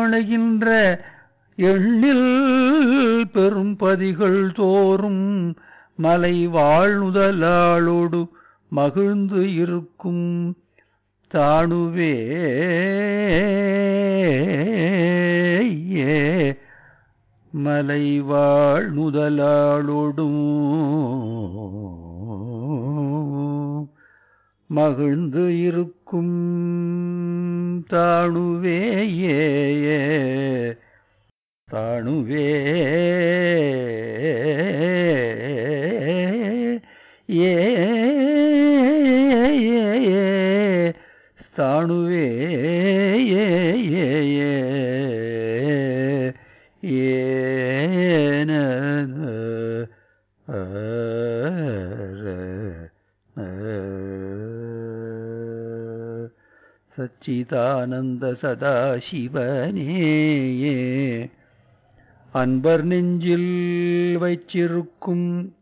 அணைகின்ற எண்ணில் பெரும்பதிகள் தோறும் மலை வாழ்நுதலாளோடு மகிழ்ந்து இருக்கும் தாணுவே மலை வாழ்நுதலாளோடும் மகிழ்ந்து இருக்கும் தாணுவே தாணுவே ஏ தாணுவே ஏ ஏன சச்சிதானந்த சதாசிவனே அன்பர் நெஞ்சில் வைச்சிருக்கும்